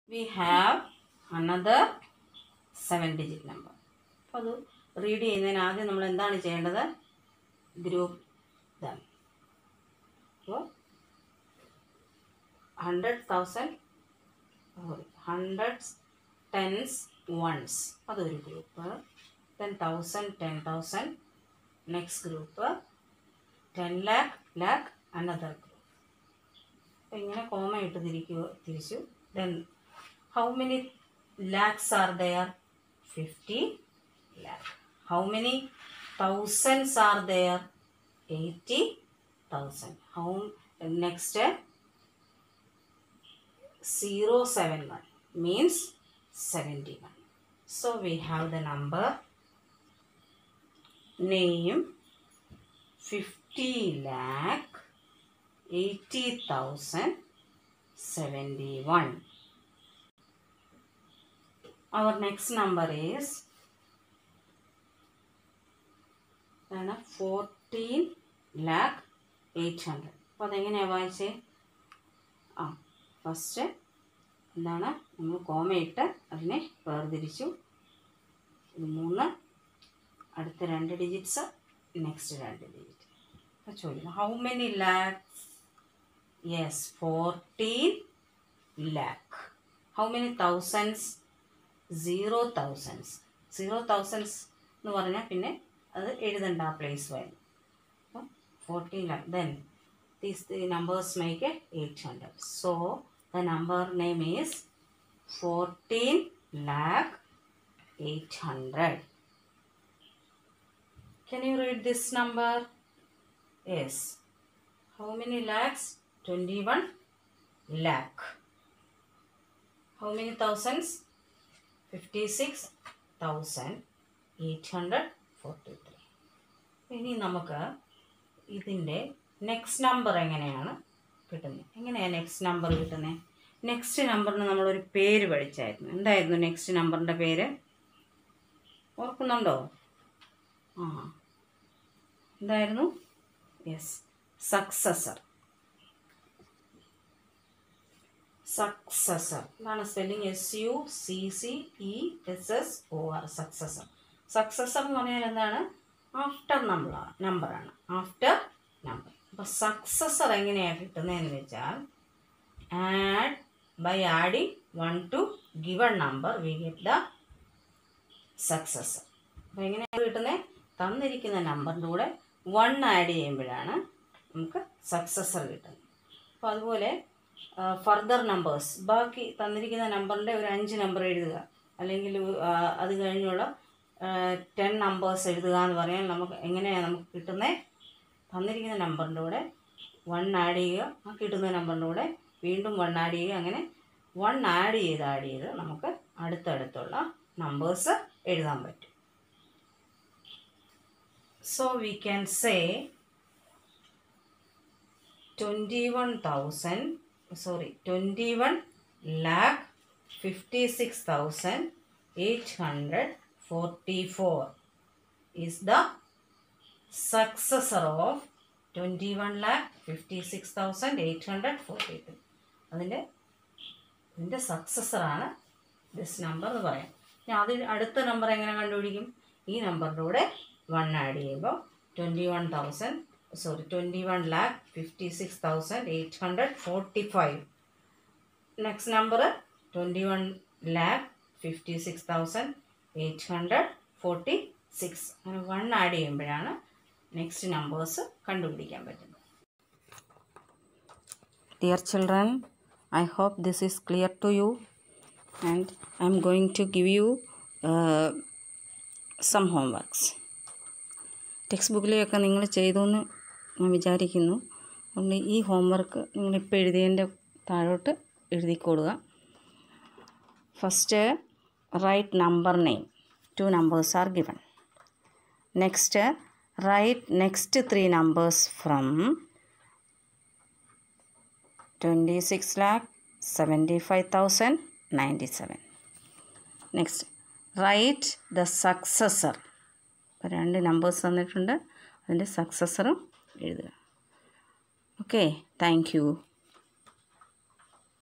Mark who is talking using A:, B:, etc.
A: V have another seven digit number അപ്പോൾ അത് read ചെയ്യുന്നതിന് ആദ്യം നമ്മൾ എന്താണ് ചെയ്യേണ്ടത് ഗ്രൂപ്പ് ഇതാണ് അപ്പോൾ hundred thousand sorry hundreds tens ones അതൊരു group then thousand ten thousand next group ten lakh lakh another group അപ്പോൾ ഇങ്ങനെ കോമ ഇട്ട് തിരിക്കുക തിരിച്ചു then how many lakhs are there fifty lakh how many thousands are there eighty thousand how next zero seven one means 71. So we have the number name 50 lakh 80,000 71. Our next number is fourteen lakh eight hundred അപ്പോൾ അതെങ്ങനെയാണ് വായിച്ചേ ആ first എന്താണ് നമ്മൾ കോമയിട്ട് അതിനെ വേർതിരിച്ചു ഇത് മൂന്ന് അടുത്ത രണ്ട് ഡിജിറ്റ്സ് നെക്സ്റ്റ് രണ്ട് ഡിജിറ്റ് അപ്പോൾ ചോദിക്കുന്നു how many lakhs yes fourteen lakh how many thousands zero thousands zero thousands എന്ന് പറഞ്ഞാൽ പിന്നെ അത് എഴുതണ്ട ആ പ്ലേസ് വരും അപ്പം fourteen lakh then these three numbers make eight hundred so the number name is 14 lakh 800 can you read this number yes how many lakhs 21 lakh how many thousands 56843 ഇനി നമുക്ക് ഇതിൻ്റെ നെക്സ്റ്റ് നമ്പർ എങ്ങനെയാണ് കിട്ടുന്നത് എങ്ങനെയാണ് നെക്സ്റ്റ് നമ്പർ കിട്ടുന്നത് next നമ്പറിന് നമ്മളൊരു പേര് പഠിച്ചായിരുന്നു എന്തായിരുന്നു നെക്സ്റ്റ് നമ്പറിൻ്റെ പേര് ഓർക്കുന്നുണ്ടോ ആ എന്തായിരുന്നു യെസ് സക്സസർ സക്സസർ എന്താണ് spelling S U C C E S S O R successor successor എന്ന് പറഞ്ഞാൽ എന്താണ് ആഫ്റ്റർ നമ്പർ നമ്പറാണ് ആഫ്റ്റർ നമ്പർ അപ്പോൾ സക്സസർ എങ്ങനെയാണ് കിട്ടുന്നതെന്ന് വെച്ചാൽ add by adding one to given number we get the successor അപ്പോൾ എങ്ങനെയാണ് കിട്ടുന്നത് തന്നിരിക്കുന്ന നമ്പറിൻ്റെ കൂടെ വൺ ആഡ് ചെയ്യുമ്പോഴാണ് നമുക്ക് സക്സസർ കിട്ടുന്നത് അപ്പോൾ അതുപോലെ ഫർദർ നമ്പേഴ്സ് ബാക്കി തന്നിരിക്കുന്ന നമ്പറിൻ്റെ ഒരു അഞ്ച് നമ്പർ എഴുതുക അല്ലെങ്കിൽ ആ, അത് കഴിഞ്ഞുള്ള ടെൻ നമ്പേഴ്സ് എഴുതുക എന്ന് പറയാൻ നമുക്ക് എങ്ങനെയാണ് നമുക്ക് കിട്ടുന്നത് തന്നിരിക്കുന്ന നമ്പറിൻ്റെ കൂടെ വൺ ആഡ് ചെയ്യുക ആ കിട്ടുന്ന നമ്പറിൻ്റെ കൂടെ വീണ്ടും വൺ ആഡ് ചെയ്യുക അങ്ങനെ വൺ ആഡ് ചെയ്ത് ആഡ് ചെയ്ത് നമുക്ക് അടുത്തടുത്തുള്ള നമ്പേഴ്സ് എഴുതാൻ പറ്റും so we can say twenty one thousand sorry twenty one lakh fifty six thousand eight hundred forty four is the successor of twenty one lakh fifty six thousand eight hundred forty three അതിൻ്റെ ഇതിൻ്റെ സക്സസറാണ് this number എന്ന് പറയാം ഞാൻ അതിൽ അടുത്ത number എങ്ങനെ കണ്ടുപിടിക്കും ഈ നമ്പറിൻ്റെ കൂടെ വൺ ആഡ് ചെയ്യുമ്പോൾ twenty one thousand sorry twenty one lakh fifty six thousand eight hundred forty five next number twenty one lakh fifty six thousand eight hundred forty six അങ്ങനെ വൺ ആഡ് ചെയ്യുമ്പോഴാണ് നെക്സ്റ്റ് നമ്പേഴ്സ് കണ്ടുപിടിക്കാൻ പറ്റുന്നത് Dear children, I hope this is clear to you and I am going to give you uh, some homeworks. Text ബുക്കിലെയൊക്കെ നിങ്ങൾ ചെയ്തു എന്ന് ഞാൻ വിചാരിക്കുന്നു അതുകൊണ്ട് ഈ ഹോംവർക്ക് നിങ്ങളിപ്പോൾ എഴുതിയതിൻ്റെ താഴോട്ട് എഴുതിക്കൊള്ളുക first write number name two numbers are given next write next three numbers from 26 lakh 75,097. Next, write the successor. ഇപ്പോൾ രണ്ട് നമ്പേഴ്സ് തന്നിട്ടുണ്ട് അതിൻ്റെ സക്സസറും എഴുതുക ഓക്കെ താങ്ക് യു